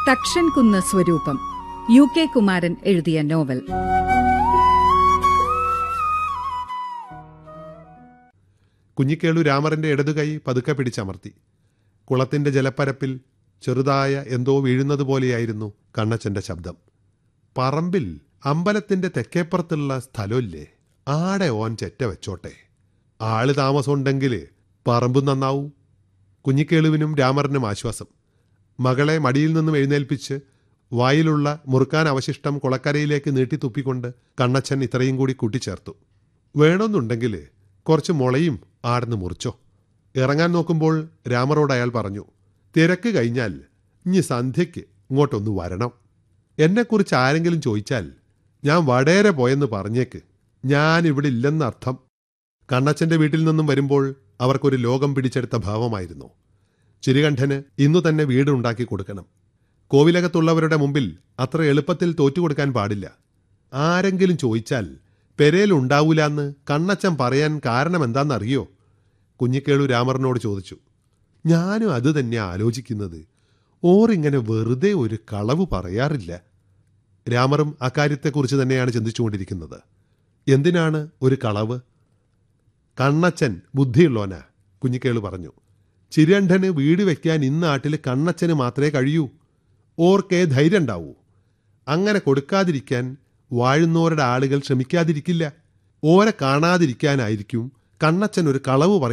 തക്ഷൻ കുന്ന് സ്വരൂപം U K Kumaran എഴുതിയ നോവൽ കുഞ്ഞിക്കേളു രാമറിന്റെ ഇടതുകൈ പതുക്കെ പിടിച്ചമർത്തി കുളത്തിന്റെ ജലപ്പരപ്പിൽ ചെറുതായ എന്തോ വീഴുന്നത് പോലെയായിരുന്നു കണ്ണച്ചന്റെ ശബ്ദം പറമ്പിൽ അമ്പലത്തിന്റെ തെക്കേപ്പുറത്തുള്ള സ്ഥലമില്ലേ ആടെ ഓൻ ചെറ്റ വെച്ചോട്ടെ ആള് താമസമുണ്ടെങ്കിൽ പറമ്പ് നന്നാവൂ കുഞ്ഞിക്കേളുവിനും രാമറിനും ആശ്വാസം മകളെ മടിയിൽ നിന്നും എഴുന്നേൽപ്പിച്ച് വായിലുള്ള മുറുക്കാൻ അവശിഷ്ടം കുളക്കരയിലേക്ക് നീട്ടി തുപ്പിക്കൊണ്ട് കണ്ണച്ചൻ ഇത്രയും കൂടി കൂട്ടിച്ചേർത്തു വേണമെന്നുണ്ടെങ്കിൽ കുറച്ച് മുളയും ആടന്ന് മുറിച്ചോ ഇറങ്ങാൻ നോക്കുമ്പോൾ രാമറോട് അയാൾ പറഞ്ഞു തിരക്ക് കഴിഞ്ഞാൽ ഇനി സന്ധ്യയ്ക്ക് ഇങ്ങോട്ടൊന്ന് വരണം എന്നെക്കുറിച്ച് ആരെങ്കിലും ചോദിച്ചാൽ ഞാൻ വടേരെ പോയെന്ന് പറഞ്ഞേക്ക് ഞാൻ ഇവിടെ ഇല്ലെന്നർത്ഥം കണ്ണച്ചന്റെ വീട്ടിൽ നിന്നും വരുമ്പോൾ അവർക്കൊരു ലോകം പിടിച്ചെടുത്ത ഭാവമായിരുന്നു ചിരികണ്ഠന് ഇന്നു തന്നെ വീട് ഉണ്ടാക്കി കൊടുക്കണം കോവിലകത്തുള്ളവരുടെ മുമ്പിൽ അത്ര എളുപ്പത്തിൽ തോറ്റുകൊടുക്കാൻ പാടില്ല ആരെങ്കിലും ചോദിച്ചാൽ പെരേലുണ്ടാവൂലെന്ന് കണ്ണച്ചൻ പറയാൻ കാരണം എന്താണെന്നറിയോ കുഞ്ഞിക്കേളു രാമറിനോട് ചോദിച്ചു ഞാനും അത് തന്നെ ആലോചിക്കുന്നത് ഓറിങ്ങനെ വെറുതെ ഒരു കളവ് പറയാറില്ല രാമറും അക്കാര്യത്തെക്കുറിച്ച് തന്നെയാണ് ചിന്തിച്ചുകൊണ്ടിരിക്കുന്നത് എന്തിനാണ് ഒരു കളവ് കണ്ണച്ചൻ ബുദ്ധിയുള്ളോനാ കുഞ്ഞിക്കേളു പറഞ്ഞു ചിരണ്ഠന് വീട് വെക്കാൻ ഇന്നാട്ടിൽ കണ്ണച്ചന് മാത്രമേ കഴിയൂ ഓർക്കേ ധൈര്യം ഉണ്ടാവൂ അങ്ങനെ കൊടുക്കാതിരിക്കാൻ വാഴുന്നവരുടെ ആളുകൾ ശ്രമിക്കാതിരിക്കില്ല ഓരെ കാണാതിരിക്കാനായിരിക്കും കണ്ണച്ചൻ ഒരു കളവ് പറയും